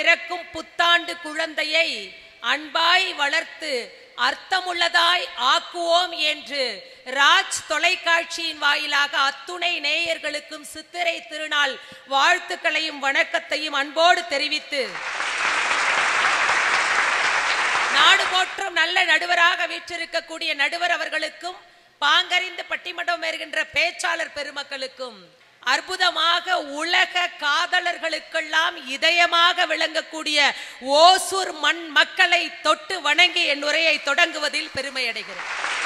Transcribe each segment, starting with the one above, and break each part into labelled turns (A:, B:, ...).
A: பிறக்கும் புத்தாண்டு குழந்தையை அன்பாய் வளர்த்து அர்த்தமுள்ளதாய் ஆக்குவோம் என்று ராஜ் தொலைக்காட்சியின் வாயிலாக அத்துணை நேயர்களுக்கும் சித்திரை திருநாள் வாழ்த்துக்களையும் வணக்கத்தையும் அன்போடு தெரிவித்து நாடு போற்றும் நல்ல நடுவராக வீற்றிருக்கக்கூடிய நடுவர் அவர்களுக்கும் பாங்கறிந்து பட்டிமன்றம் வருகின்ற பேச்சாளர் பெருமக்களுக்கும் அற்புதமாக உலக காதலர்களுக்கெல்லாம் இதயமாக விளங்கக்கூடிய ஓசூர் மண் மக்களை தொட்டு வணங்கி என் உரையை தொடங்குவதில் பெருமை அடைகிறேன்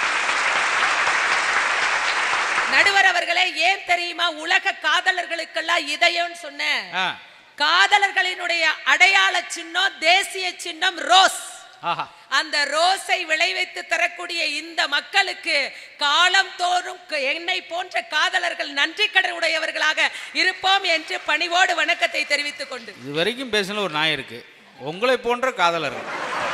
A: நடுவர் அவர்களே ஏன் தெரியுமா உலக காதலர்களுக்கெல்லாம் இதயம்னு சொன்னேன்
B: ஆ.
A: காதலர்களினுடைய அடையாள சின்னம் தேசிய சின்னம் ரோஸ்
B: ஆஹா
A: அந்த ரோஸை விளைவித்து தரக்கூடிய இந்த மக்களுக்கு காலம் தோறும் க- என்னை போன்ற காதலர்கள் நன்றி கடன் உடையவர்களாக இருப்போம் என்று பணிவோடு வணக்கத்தை தெரிவித்துக் கொண்டு
B: இது வரைக்கும் பேசின ஒரு நாய் இருக்கு உங்களை போன்ற காதலர்கள்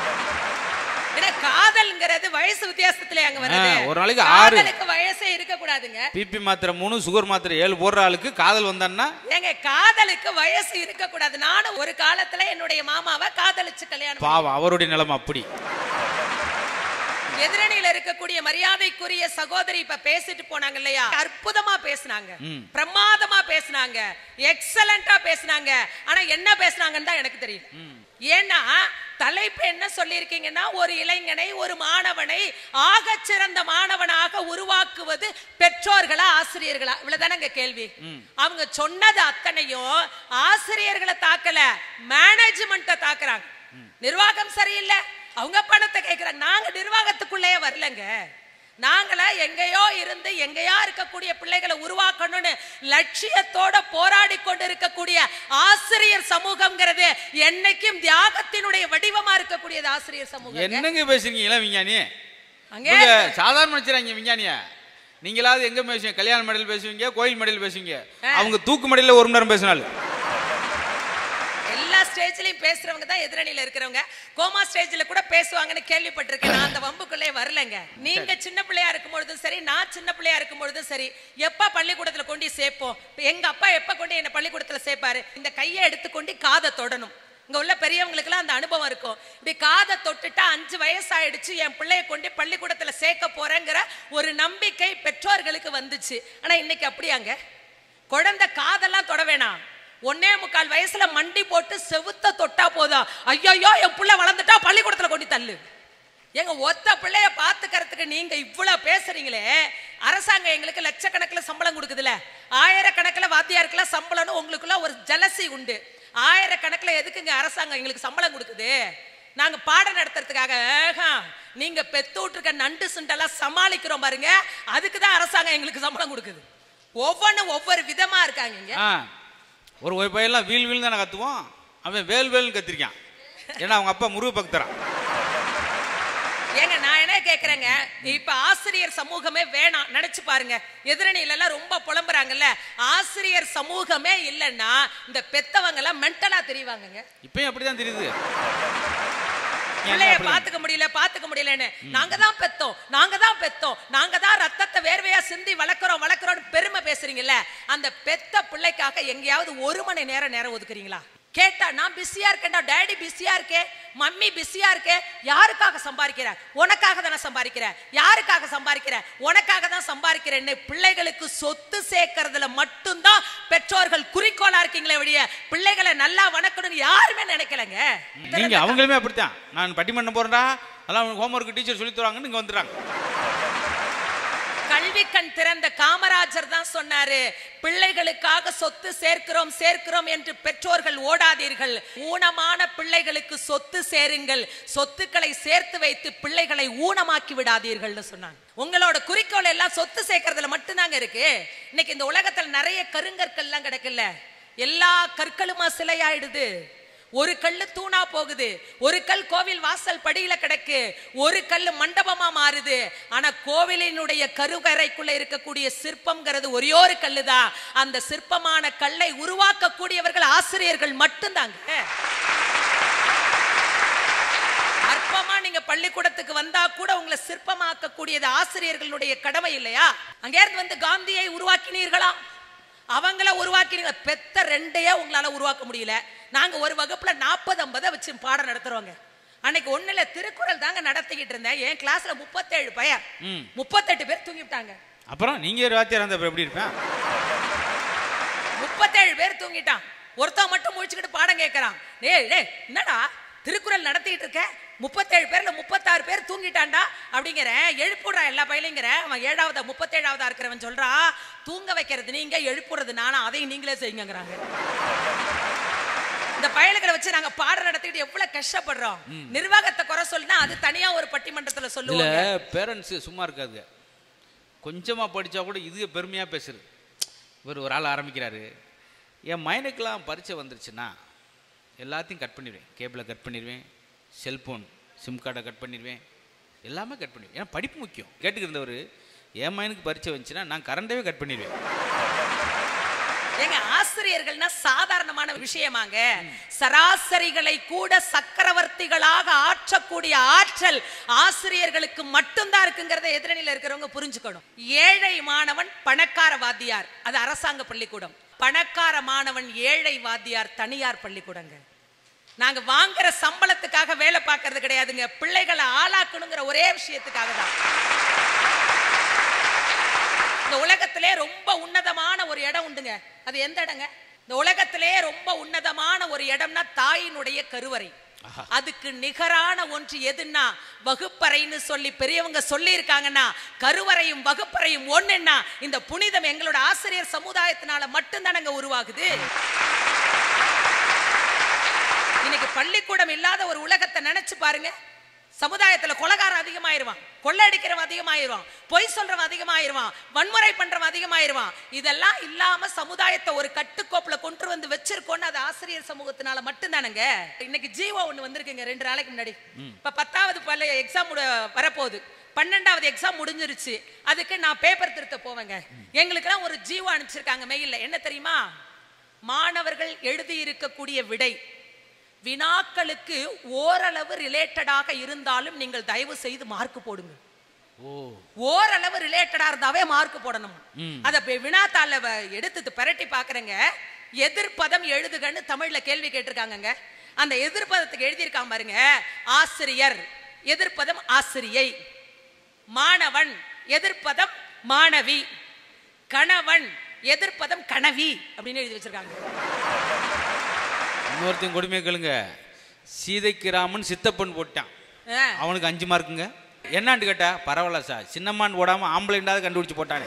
A: ஏன்னா காதல்ங்கிறது வயசு வித்தியாசத்துல அங்க வருது
B: ஆ, ஒரு நாளைக்கு ஆறு.
A: காதலுக்கு வயசே இருக்க கூடாதுங்க
B: பிபி மாத்திரை மூணு சுகர் மாத்திரை ஏழு போடுற ஆளுக்கு காதல் வந்தான்னா
A: ஏங்க காதலுக்கு வயசு இருக்க கூடாது நானும் ஒரு காலத்துல என்னுடைய மாமாவை காதலிச்சு கல்யாணம்
B: பாவம் அவருடைய நிலைமை அப்படி
A: எதிரணியில இருக்கக்கூடிய மரியாதைக்குரிய சகோதரி இப்ப பேசிட்டு போனாங்க இல்லையா அற்புதமா பேசுனாங்க
B: ம்.
A: பிரமாதமா பேசுனாங்க எக்ஸலண்டா பேசுனாங்க ஆனா என்ன பேசுனாங்கன்னு தான் எனக்கு தெரியும் ஏன்னா தலைப்பு என்ன சொல்லியிருக்கீங்கன்னா ஒரு இளைஞனை ஒரு மாணவனை ஆகச் சிறந்த மாணவனாக உருவாக்குவது பெற்றோர்களா ஆசிரியர்களா இவ்வளவுதானங்க கேள்வி அவங்க சொன்னது அத்தனையும் ஆசிரியர்களை தாக்கல மேனேஜ்மெண்ட்டை தாக்குறாங்க நிர்வாகம் சரியில்லை அவங்க பணத்தை கேட்கிறாங்க நாங்க நிர்வாகத்துக்குள்ளேயே வரலங்க நாங்கள எங்கேயோ இருந்து எங்கேயோ இருக்கக்கூடிய பிள்ளைகளை உருவாக்கணும்னு லட்சியத்தோட போராடி கொண்டு இருக்கக்கூடிய ஆசிரியர் சமூகம்ங்கிறது என்னைக்கும் தியாகத்தினுடைய வடிவமா இருக்கக்கூடியது ஆசிரியர் சமூகம்
B: என்னங்க பேசுறீங்க இளம் விஞ்ஞானி
A: அங்கே
B: இவங்க சாதாரண மனுஷராங்க விஞ்ஞானிய நீங்களாவது எங்க பேசுவீங்க கல்யாண மேடையில் பேசுவீங்க கோயில் மேடையில் பேசுவீங்க அவங்க தூக்கு மேடையில் ஒரு மணி நேரம் பேசினாலும்
A: எல்லா ஸ்டேஜ்லயும் பேசுறவங்க தான் எதிரணியில இருக்கிறவங்க கோமா ஸ்டேஜ்ல கூட பேசுவாங்கன்னு கேள்விப்பட்டிருக்கேன் நான் அந்த வம்புக்குள்ளே வரலங்க நீங்க சின்ன பிள்ளையா இருக்கும் பொழுதும் சரி நான் சின்ன பிள்ளையா இருக்கும் பொழுதும் சரி எப்ப பள்ளிக்கூடத்துல கொண்டு சேர்ப்போம் எங்க அப்பா எப்ப கொண்டு என்ன பள்ளிக்கூடத்துல சேர்ப்பாரு இந்த கையை எடுத்துக்கொண்டு காதை தொடணும் இங்க உள்ள பெரியவங்களுக்குலாம் அந்த அனுபவம் இருக்கும் இப்படி காதை தொட்டுட்டா அஞ்சு வயசாயிடுச்சு என் பிள்ளைய கொண்டு பள்ளிக்கூடத்துல சேர்க்க போறேங்கிற ஒரு நம்பிக்கை பெற்றோர்களுக்கு வந்துச்சு ஆனா இன்னைக்கு அப்படியாங்க குழந்தை காதெல்லாம் தொட வேணாம் ஒன்னே முக்கால் வயசுல மண்டி போட்டு செவுத்த தொட்டா போதும் ஐயோ என் புள்ள வளர்ந்துட்டா பள்ளிக்கூடத்துல கொண்டு தள்ளு எங்க ஒத்த பிள்ளைய பாத்துக்கிறதுக்கு நீங்க இவ்வளவு பேசுறீங்களே அரசாங்கம் எங்களுக்கு லட்சக்கணக்கில் சம்பளம் கொடுக்குதுல ஆயிரக்கணக்கில் வாத்தியாருக்கெல்லாம் சம்பளம்னு உங்களுக்குள்ள ஒரு ஜலசி உண்டு ஆயிரக்கணக்கில் எதுக்குங்க அரசாங்கம் எங்களுக்கு சம்பளம் கொடுக்குது நாங்க பாடம் நடத்துறதுக்காக ஆஹா, நீங்க பெத்து விட்டுருக்க நண்டு சுண்டெல்லாம் சமாளிக்கிறோம் பாருங்க அதுக்கு தான் அரசாங்கம் எங்களுக்கு சம்பளம் கொடுக்குது ஒவ்வொன்றும் ஒவ்வொரு விதமா இருக்காங்க இங்க
B: ஆ ஒரு ஒரு பையன்லாம் வீல் வீல் தானே கத்துவோம் அவன் வேல் வேல்னு கத்திருக்கான் ஏன்னா அவங்க அப்பா முருக பக்தரான்
A: ஏங்க நான் என்ன கேக்குறேங்க இப்ப ஆசிரியர் சமூகமே வேணாம் நினைச்சு பாருங்க எதிரணியில எல்லாம் ரொம்ப புலம்புறாங்கல்ல ஆசிரியர் சமூகமே இல்லைன்னா இந்த பெத்தவங்க எல்லாம் மென்டலா தெரிவாங்கங்க
B: இப்பயும் அப்படிதான் தெரியுது
A: பிள்ளைய பாத்துக்க முடியல பாத்துக்க முடியலன்னு நாங்க தான் பெத்தோம் நாங்க தான் பெத்தோம் நாங்க தான் ரத்தத்தை வேர்வையா சிந்தி வளர்க்குறோம் வளர்க்குறோம்னு பெருமை பேசுறீங்கல்ல அந்த பெத்த பிள்ளைக்காக எங்கேயாவது ஒரு மணி நேரம் நேரம் ஒதுக்குறீங்களா கேட்டா நான் பிஸியா இருக்கேன்டா டேடி பிஸியா இருக்கே மம்மி பிஸியா இருக்கே யாருக்காக சம்பாதிக்கிற உனக்காக தானே சம்பாதிக்கிற யாருக்காக சம்பாதிக்கிற உனக்காக தான் சம்பாதிக்கிறேன்னு பிள்ளைகளுக்கு சொத்து சேர்க்கறதுல மட்டும்தான் பெற்றோர்கள் குறிக்கோளா இருக்கீங்களே ஒழிய பிள்ளைகளை நல்லா வணக்கணும்னு யாருமே நினைக்கலங்க
B: நீங்க அவங்களுமே அப்படித்தான் நான் பட்டிமன்றம் போறேன்டா அதெல்லாம் ஹோம்ஒர்க் டீச்சர் சொல்லி தருவாங்கன்னு இங்க வந்துடுறாங்க
A: கல்வி கண் திறந்த காமராஜர் தான் சொன்னாரு பிள்ளைகளுக்காக சொத்து சேர்க்கிறோம் சேர்க்கிறோம் என்று பெற்றோர்கள் ஓடாதீர்கள் ஊனமான பிள்ளைகளுக்கு சொத்து சேருங்கள் சொத்துக்களை சேர்த்து வைத்து பிள்ளைகளை ஊனமாக்கி விடாதீர்கள்னு சொன்னாங்க உங்களோட குறிக்கோள் எல்லாம் சொத்து சேர்க்கறதுல மட்டும்தாங்க இருக்கு இன்னைக்கு இந்த உலகத்துல நிறைய கருங்கற்கள்லாம் கிடக்குல்ல எல்லா கற்களுமா சிலையாயிடுது ஒரு கல்லு தூணா போகுது ஒரு கல் கோவில் வாசல் படியில கிடக்கு ஒரு கல் மண்டபமா மாறுது ஆனா கோவிலினுடைய கருவறைக்குள்ள இருக்கக்கூடிய சிற்பம்ங்கிறது ஒரே ஒரு கல்லு தான் அந்த சிற்பமான கல்லை உருவாக்கக்கூடியவர்கள் ஆசிரியர்கள் மட்டும்தாங்க அற்பமா நீங்க பள்ளிக்கூடத்துக்கு வந்தா கூட உங்களை சிற்பமாக்க கூடியது ஆசிரியர்களுடைய கடமை இல்லையா அங்கே இருந்து வந்து காந்தியை உருவாக்கினீர்களா அவங்கள உருவாக்கினீங்க பெத்த ரெண்டையே உங்களால உருவாக்க முடியல நாங்க ஒரு வகுப்புல நாற்பது ஐம்பதை வச்சு பாடம் நடத்துறோங்க அன்னைக்கு ஒண்ணுல திருக்குறள் தாங்க நடத்திக்கிட்டு இருந்தேன் என் கிளாஸ்ல முப்பத்தேழு பையன்
B: ம்.
A: முப்பத்தெட்டு பேர் தூங்கிட்டாங்க
B: அப்புறம் நீங்க ஒரு வாத்தியார் இருந்தா அப்புறம் எப்படி இருப்பேன்
A: முப்பத்தேழு பேர் தூங்கிட்டான் ஒருத்தன் மட்டும் முழிச்சுக்கிட்டு பாடம் கேட்கறான் டேய் டேய் என்னடா திருக்குறள் நடத்திட்டு இருக்க முப்பத்தேழு பேர்ல முப்பத்தாறு பேர் தூங்கிட்டான்டா அப்படிங்கிறேன் எழுப்புடுறா எல்லா பயிலுங்கிற அவன் ஏழாவதா முப்பத்தேழாவதா இருக்கிறவன் சொல்றான் தூங்க வைக்கிறது நீங்க எழுப்புறது நானா அதையும் நீங்களே செய்யுங்கிறாங்க இந்த பயலுகளை வச்சு நாங்க பாடம் நடத்திட்டு எவ்வளவு கஷ்டப்படுறோம் நிர்வாகத்தை குறை சொல்லினா அது தனியா ஒரு பட்டிமன்றத்துல
B: இதுல
A: சொல்லுவாங்க
B: பேரண்ட்ஸ் சும்மா இருக்காதுங்க கொஞ்சமா படிச்சா கூட இதுக பெருமையா பேசுறது இவர் ஒரு ஆள் ஆரம்பிக்கிறாரு என் மைனுக்கெல்லாம் பரீட்சை வந்துருச்சுன்னா எல்லாத்தையும் கட் பண்ணிடுவேன் கேபிளை கட் பண்ணிடுவேன் செல்போன் சிம் கார்டை கட் பண்ணிடுவேன் எல்லாமே கட் பண்ணிடுவேன் ஏன்னா படிப்பு முக்கியம் கேட்டுக்கிருந்தவர் என் மைனுக்கு பரீட்சை வந்துச்சுன்னா நான் கரண்டவே கட் பண்ணிடுவேன்
A: ஏங்க ஆசிரியர்கள்னா சாதாரணமான விஷயமாங்க சராசரிகளை கூட சக்கரவர்த்திகளாக ஆற்றக்கூடிய ஆற்றல் ஆசிரியர்களுக்கு மட்டும்தான் இருக்குங்கிறத எதிரணியில இருக்கிறவங்க புரிஞ்சுக்கணும் ஏழை மாணவன் பணக்கார வாத்தியார் அது அரசாங்க பள்ளிக்கூடம் பணக்கார மாணவன் ஏழை வாத்தியார் தனியார் பள்ளிக்கூடங்க நாங்க வாங்குற சம்பளத்துக்காக வேலை பார்க்கறது கிடையாதுங்க பிள்ளைகளை ஆளாக்கணுங்கிற ஒரே விஷயத்துக்காக தான் இந்த உலகத்திலே ரொம்ப உன்னதமான ஒரு இடம் உண்டுங்க அது எந்த இடங்க இந்த உலகத்திலே ரொம்ப உன்னதமான ஒரு இடம்னா தாயினுடைய கருவறை அதுக்கு நிகரான ஒன்று எதுன்னா வகுப்பறைன்னு சொல்லி பெரியவங்க சொல்லி இருக்காங்கன்னா கருவறையும் வகுப்பறையும் ஒண்ணுன்னா இந்த புனிதம் எங்களோட ஆசிரியர் சமுதாயத்தினால மட்டும்தானங்க உருவாகுது இன்னைக்கு பள்ளிக்கூடம் இல்லாத ஒரு உலகத்தை நினைச்சு பாருங்க சமுதாயத்துல கொலகாரம் அதிகமாயிருவான் கொள்ளையடிக்கிறவன் அதிகமாயிருவான் பொய் சொல்றவன் அதிகமாயிருவான் வன்முறை பண்றவன் அதிகமாயிருவான் இதெல்லாம் இல்லாம சமுதாயத்தை ஒரு கட்டுக்கோப்புல கொண்டு வந்து வச்சிருக்கோன்னு அது ஆசிரியர் சமூகத்தினால மட்டும்தானங்க இன்னைக்கு ஜீவோ ஒண்ணு வந்திருக்குங்க ரெண்டு நாளைக்கு முன்னாடி இப்ப பத்தாவது பள்ளி எக்ஸாம் வரப்போகுது பன்னெண்டாவது எக்ஸாம் முடிஞ்சிருச்சு அதுக்கு நான் பேப்பர் திருத்த போவேங்க எங்களுக்கெல்லாம் ஒரு ஜீவோ அனுப்பிச்சிருக்காங்க மெயில்ல என்ன தெரியுமா மாணவர்கள் எழுதி இருக்கக்கூடிய விடை வினாக்களுக்கு ஓரளவு ரிலேட்டடாக இருந்தாலும் நீங்கள் தயவு செய்து மார்க் போடுங்க
B: ஓ
A: ஓரளவு ரிலேட்டடா இருந்தாவே மார்க் போடணும்
B: ம்.
A: அத இப்ப வினாத்தாள வ- எடுத்து பிரட்டி பாக்குறேங்க எதிர்ப்பதம் எழுதுகன்னு தமிழ்ல கேள்வி கேட்டிருக்காங்கங்க அந்த எதிர்ப்பதத்துக்கு எழுதியிருக்காங்க பாருங்க ஆசிரியர் எதிர்ப்பதம் ஆசிரியை மாணவன் எதிர்ப்பதம் மாணவி கணவன் எதிர்ப்பதம் கணவி அப்படின்னு எழுதி வச்சிருக்காங்க
B: இன்னொருத்தையும் கொடுமையை கேளுங்க சீதைக்கு ராமன் சித்தப்பன் போட்டான்
A: ஆ.
B: அவனுக்கு அஞ்சு மார்க்குங்க என்னான்னு கேட்டா பரவாயில்ல சார் சின்னம்மான் போடாம ஆம்பளைண்டாவது கண்டுபிடிச்சு போட்டானே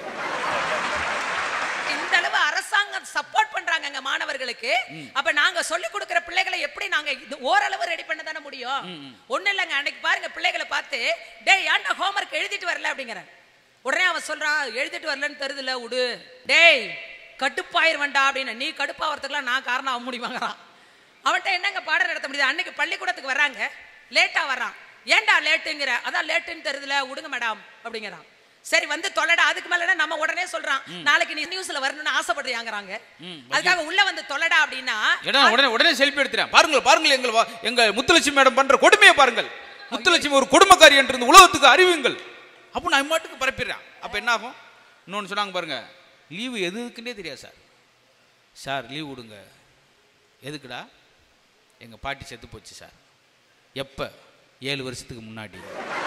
A: இந்த அளவு அரசாங்கம் சப்போர்ட் பண்றாங்கங்க மாணவர்களுக்கு அப்ப நாங்க சொல்லி கொடுக்கிற பிள்ளைகளை எப்படி நாங்க இது ஓரளவு ரெடி பண்ண தானே முடியும் ஒண்ணு இல்லைங்க அன்னைக்கு பாருங்க பிள்ளைகளை பார்த்து டேய் ஏன்டா ஹோம்ஒர்க் எழுதிட்டு வரல அப்படிங்கிறேன் உடனே அவன் சொல்றான் எழுதிட்டு வரலன்னு தெரியுதுல விடு டேய் கடுப்பாயிருவன்டா அப்படின்னு நீ கடுப்பாகிறதுக்குலாம் நான் காரணம் ஆக முடியுமாங்கிறான் அவன்கிட்ட என்னங்க பாடம் நடத்த முடியுது அன்னைக்கு பள்ளிக்கூடத்துக்கு வர்றாங்க லேட்டா வர்றான் ஏன்டா லேட்டுங்கிற அதான் லேட்டுன்னு தெரியுதுல விடுங்க மேடம் அப்படிங்கிறான் சரி வந்து தொலைடா அதுக்கு மேல நம்ம உடனே சொல்றான் நாளைக்கு நீ நியூஸ்ல வரணும்னு ஆசைப்படுறியாங்கிறாங்க
B: ம்,
A: அதுக்காக உள்ள வந்து தொலைடா அப்படின்னா
B: ஏன்னா உடனே உடனே செல்ஃபி எடுத்துறேன் பாருங்கள் பாருங்கள் எங்கள் வா- எங்க முத்துலட்சுமி மேடம் பண்ற கொடுமையை பாருங்கள் முத்துலட்சுமி ஒரு குடும்பக்காரி என்று இந்த உலகத்துக்கு அறிவுங்கள் அப்போ நான் மாட்டுக்கு பரப்பிடுறேன் அப்போ என்ன ஆகும் இன்னொன்று சொன்னாங்க பாருங்க லீவு எதுக்குன்னே தெரியாது சார் சார் லீவ் விடுங்க எதுக்குடா எங்கள் பாட்டி செத்து போச்சு சார் எப்போ ஏழு வருஷத்துக்கு முன்னாடி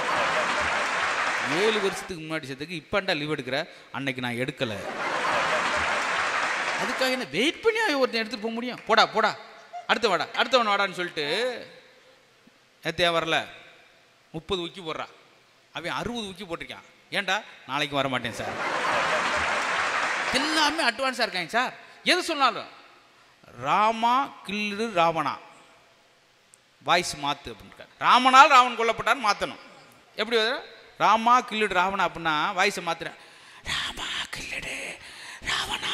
B: ஏழு வருஷத்துக்கு முன்னாடி செத்துக்கு இப்போண்டா லீவ் எடுக்கிற அன்னைக்கு நான் எடுக்கலை அதுக்காக என்ன வெயிட் பண்ணி அவன் ஒருத்தன் எடுத்துட்டு போக முடியும் போடா போடா அடுத்த வாடா அடுத்தவன் வாடான்னு சொல்லிட்டு நேற்று ஏன் வரல முப்பது உக்கி போடுறான் அவன் அறுபது உக்கி போட்டிருக்கான் ஏன்டா நாளைக்கு வர மாட்டேன் சார் எல்லாமே அட்வான்ஸாக இருக்காங்க சார் எது சொன்னாலும் ராமா கில்லு ராவணா வாய்ஸ் மாத்து அப்படின்னு ராமனால் ராவன் கொல்லப்பட்டான்னு மாற்றணும் எப்படி வருது? ராமா கில்லுடு ராவணா அப்படின்னா வாய்ஸை மாத்துறேன் ராமா கில்லுடு ராவணா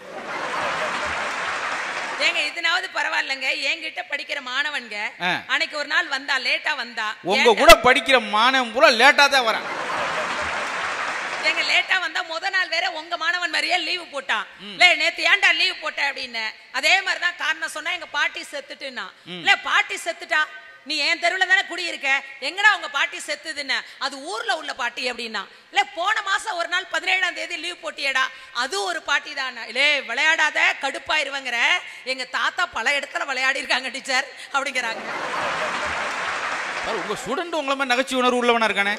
A: ஏங்க இதனாவது பரவாயில்லைங்க என்கிட்ட படிக்கிற மாணவன்க
B: ஆ.
A: அன்னைக்கு ஒரு நாள் வந்தா லேட்டா வந்தா
B: உங்க
A: ஏன்டா-
B: கூட படிக்கிற மாணவன் பூரா லேட்டா தான் வரான்
A: எங்க லேட்டா வந்தா முத நாள் வேற உங்க மாணவன் மாதிரியே லீவு போட்டான் இல்ல நேத்து ஏன்டா லீவு போட்ட அப்படின்னு அதே மாதிரிதான் காரணம் சொன்னா எங்க பாட்டி செத்துட்டுன்னா இல்ல பாட்டி செத்துட்டா நீ என் தெருவில் தானே குடியிருக்க எங்கடா உங்க பாட்டி செத்துதுன்னு அது ஊர்ல உள்ள பாட்டி அப்படின்னா இல்ல போன மாசம் ஒரு நாள் பதினேழாம் தேதி லீவ் போட்டியடா அது ஒரு பாட்டி தான் இல்லே விளையாடாத கடுப்பாயிருவங்கிற எங்க தாத்தா பல இடத்துல விளையாடி இருக்காங்க டீச்சர் அப்படிங்கிறாங்க
B: பாரு, உங்க ஸ்டூடெண்ட் உங்களை மாதிரி நகைச்சுவை உணர்வு உள்ளவனா இருக்கானே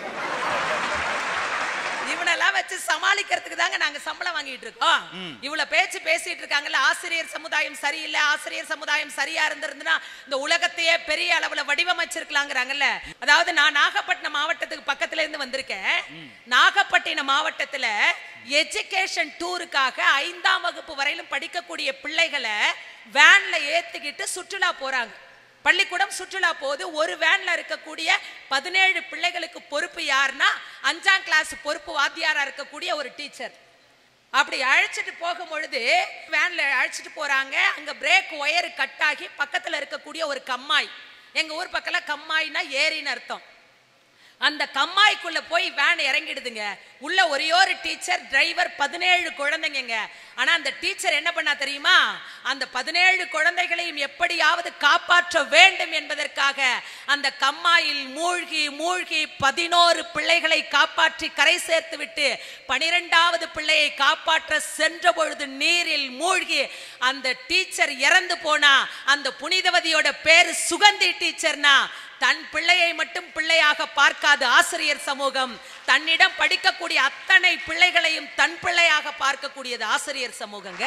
A: இவனெல்லாம் வச்சு சமாளிக்கிறதுக்கு தாங்க நாங்க சம்பளம் வாங்கிட்டு இருக்கோம் இவ்வளவு பேச்சு பேசிட்டு இருக்காங்கல்ல ஆசிரியர் சமுதாயம் சரியில்லை ஆசிரியர் சமுதாயம் சரியா இருந்திருந்தா இந்த உலகத்தையே பெரிய அளவுல வடிவமைச்சிருக்கலாங்கிறாங்கல்ல அதாவது நான் நாகப்பட்டினம் மாவட்டத்துக்கு பக்கத்துல இருந்து வந்திருக்கேன் நாகப்பட்டினம் மாவட்டத்துல எஜுகேஷன் டூருக்காக ஐந்தாம் வகுப்பு வரையிலும் படிக்கக்கூடிய பிள்ளைகளை வேன்ல ஏத்திக்கிட்டு சுற்றுலா போறாங்க பள்ளிக்கூடம் சுற்றுலா போது ஒரு வேன்ல இருக்கக்கூடிய பதினேழு பிள்ளைகளுக்கு பொறுப்பு யாருன்னா அஞ்சாம் கிளாஸ் பொறுப்பு வாத்தியாரா இருக்கக்கூடிய ஒரு டீச்சர் அப்படி அழைச்சிட்டு போகும் பொழுது வேன்ல அழைச்சிட்டு போறாங்க அங்க பிரேக் ஒயர் கட் ஆகி பக்கத்துல இருக்கக்கூடிய ஒரு கம்மாய் எங்க ஊர் பக்கத்துல கம்மாய்னா ஏரின்னு அர்த்தம் அந்த கம்மாய்க்குள்ள போய் வேன் இறங்கிடுதுங்க உள்ள ஒரே ஒரு டீச்சர் டிரைவர் பதினேழு குழந்தைங்க ஆனா அந்த டீச்சர் என்ன பண்ணா தெரியுமா அந்த பதினேழு குழந்தைகளையும் எப்படியாவது காப்பாற்ற வேண்டும் என்பதற்காக அந்த கம்மாயில் மூழ்கி மூழ்கி பதினோரு பிள்ளைகளை காப்பாற்றி கரை சேர்த்து விட்டு பனிரெண்டாவது பிள்ளையை காப்பாற்ற சென்ற பொழுது நீரில் மூழ்கி அந்த டீச்சர் இறந்து போனா அந்த புனிதவதியோட பேரு சுகந்தி டீச்சர்னா தன் பிள்ளையை மட்டும் பிள்ளையாக பார்க்காத ஆசிரியர் சமூகம் தன்னிடம் படிக்கக்கூடிய அத்தனை பிள்ளைகளையும் தன் பிள்ளையாக பார்க்கக்கூடியது ஆசிரியர் சமூகங்க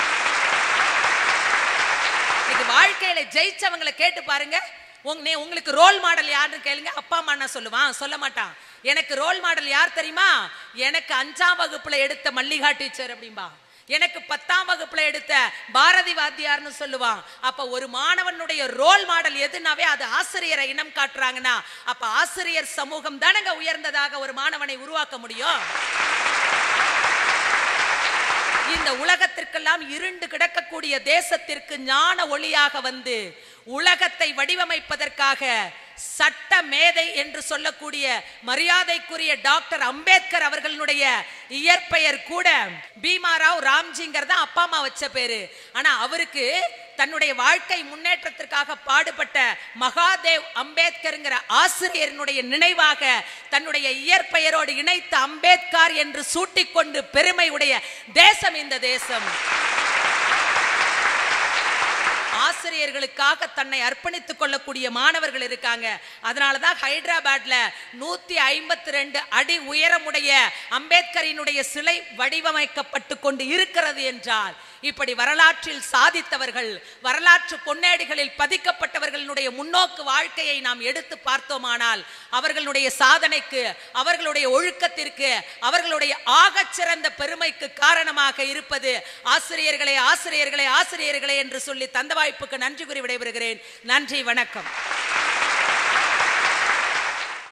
A: இன்னைக்கு வாழ்க்கையில ஜெயிச்சவங்களை கேட்டு பாருங்க உங்க நீ- உங்களுக்கு ரோல் மாடல் யாருன்னு கேளுங்க அப்பா அம்மா என்ன சொல்லுவான் சொல்ல மாட்டான் எனக்கு ரோல் மாடல் யார் தெரியுமா எனக்கு அஞ்சாம் வகுப்புல எடுத்த மல்லிகா டீச்சர் அப்படிம்பா எனக்கு பத்தாம் வகுப்புல எடுத்த பாரதி வாத்தியார்னு சொல்லுவான் அப்ப ஒரு மாணவனுடைய ரோல் மாடல் எதுனாவே அது ஆசிரியரை இனம் காட்டுறாங்கன்னா அப்ப ஆசிரியர் சமூகம் தானங்க உயர்ந்ததாக ஒரு மாணவனை உருவாக்க முடியும் இந்த உலகத்திற்கெல்லாம் இருண்டு கிடக்கக்கூடிய தேசத்திற்கு ஞான ஒளியாக வந்து உலகத்தை வடிவமைப்பதற்காக சட்ட மேதை என்று சொல்லக்கூடிய மரியாதைக்குரிய டாக்டர் அம்பேத்கர் அவர்களுடைய இயற்பெயர் கூட பீமாராவ் ராம்ஜிங்கிறத அப்பா அம்மா வச்ச பேரு ஆனா அவருக்கு தன்னுடைய வாழ்க்கை முன்னேற்றத்திற்காக பாடுபட்ட மகாதேவ் அம்பேத்கர்ங்கிற ஆசிரியரினுடைய நினைவாக தன்னுடைய இயற்பெயரோடு இணைத்த அம்பேத்கர் என்று சூட்டிக்கொண்டு பெருமை உடைய தேசம் இந்த தேசம் ஆசிரியர்களுக்காக தன்னை அர்ப்பணித்துக் கொள்ளக்கூடிய மாணவர்கள் இருக்காங்க அதனாலதான் ஹைதராபாத்ல நூத்தி ஐம்பத்தி ரெண்டு அடி உயரமுடைய அம்பேத்கரினுடைய சிலை வடிவமைக்கப்பட்டு கொண்டு இருக்கிறது என்றால் இப்படி வரலாற்றில் சாதித்தவர்கள் வரலாற்று பொன்னேடுகளில் பதிக்கப்பட்டவர்களுடைய முன்னோக்கு வாழ்க்கையை நாம் எடுத்து பார்த்தோமானால் அவர்களுடைய சாதனைக்கு அவர்களுடைய ஒழுக்கத்திற்கு அவர்களுடைய ஆகச்சிறந்த பெருமைக்கு காரணமாக இருப்பது ஆசிரியர்களே ஆசிரியர்களே ஆசிரியர்களே என்று சொல்லி தந்த வாய்ப்புக்கு நன்றி கூறி விடைபெறுகிறேன் நன்றி வணக்கம்